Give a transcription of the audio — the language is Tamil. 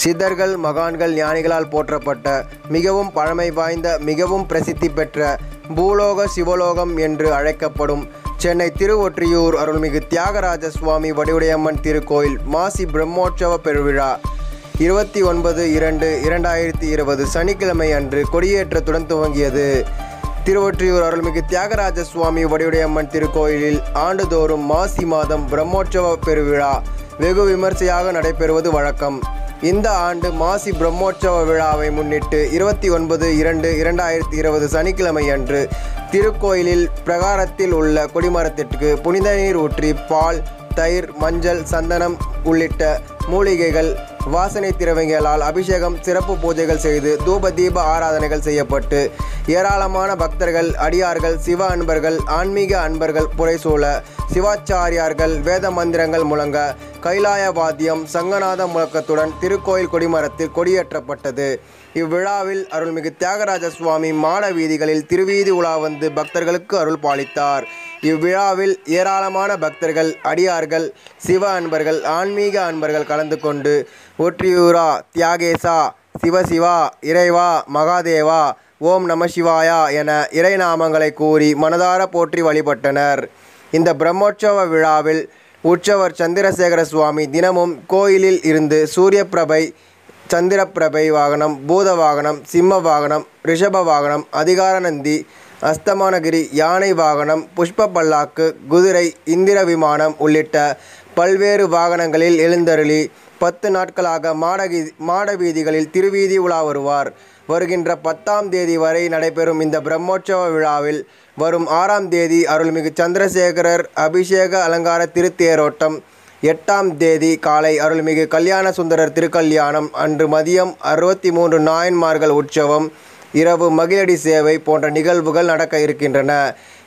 சித்தர்கள் மகான்கள் ஞானிகளால் போற்றப்பட்ட மிகவும் பழமை வாய்ந்த மிகவும் பிரசித்தி பெற்ற பூலோக சிவலோகம் என்று அழைக்கப்படும் சென்னை திருவொற்றியூர் அருள்மிகு தியாகராஜ சுவாமி வடிவுடையம்மன் திருக்கோயில் மாசி பிரம்மோற்சவ பெருவிழா இருபத்தி ஒன்பது இரண்டு இரண்டாயிரத்தி இருபது சனிக்கிழமை அன்று கொடியேற்றத்துடன் துவங்கியது திருவொற்றியூர் அருள்மிகு தியாகராஜ சுவாமி வடிவுடையம்மன் திருக்கோயிலில் ஆண்டுதோறும் மாசி மாதம் பிரம்மோற்சவ பெருவிழா வெகு விமர்சையாக நடைபெறுவது வழக்கம் இந்த ஆண்டு மாசி பிரம்மோற்சவ விழாவை முன்னிட்டு இருபத்தி ஒன்பது இரண்டு இரண்டாயிரத்தி இருபது சனிக்கிழமை அன்று திருக்கோயிலில் பிரகாரத்தில் உள்ள கொடிமரத்திற்கு புனித நீர் ஊற்றி பால் தயிர் மஞ்சள் சந்தனம் உள்ளிட்ட மூலிகைகள் வாசனை திரவியங்களால் அபிஷேகம் சிறப்பு பூஜைகள் செய்து தூப தீப ஆராதனைகள் செய்யப்பட்டு ஏராளமான பக்தர்கள் அடியார்கள் சிவ அன்பர்கள் ஆன்மீக அன்பர்கள் புரைசூழ சிவாச்சாரியார்கள் வேத மந்திரங்கள் முழங்க கைலாய வாத்தியம் சங்கநாத முழக்கத்துடன் திருக்கோயில் கொடிமரத்தில் கொடியேற்றப்பட்டது இவ்விழாவில் அருள்மிகு தியாகராஜ சுவாமி மாட வீதிகளில் திருவீதி உலா வந்து பக்தர்களுக்கு அருள் பாலித்தார் இவ்விழாவில் ஏராளமான பக்தர்கள் அடியார்கள் சிவ அன்பர்கள் ஆன்மீக அன்பர்கள் கலந்து கொண்டு ஒற்றியூரா தியாகேசா சிவசிவா இறைவா மகாதேவா ஓம் நம சிவாயா என இறைநாமங்களை கூறி மனதார போற்றி வழிபட்டனர் இந்த பிரம்மோற்சவ விழாவில் உற்சவர் சந்திரசேகர சுவாமி தினமும் கோயிலில் இருந்து சூரியப்பிரபை சந்திரப்பிரபை வாகனம் பூத வாகனம் சிம்ம வாகனம் ரிஷப வாகனம் அதிகாரநந்தி அஸ்தமானகிரி யானை வாகனம் புஷ்ப பல்லாக்கு குதிரை இந்திர விமானம் உள்ளிட்ட பல்வேறு வாகனங்களில் எழுந்தருளி பத்து நாட்களாக மாடகி மாட வீதிகளில் திருவீதி உலா வருவார் வருகின்ற பத்தாம் தேதி வரை நடைபெறும் இந்த பிரம்மோற்சவ விழாவில் வரும் ஆறாம் தேதி அருள்மிகு சந்திரசேகரர் அபிஷேக அலங்கார திருத்தேரோட்டம் எட்டாம் தேதி காலை அருள்மிகு கல்யாண சுந்தரர் திருக்கல்யாணம் அன்று மதியம் அறுபத்தி மூன்று நாயன்மார்கள் உற்சவம் இரவு மகிழடி சேவை போன்ற நிகழ்வுகள் நடக்க இருக்கின்றன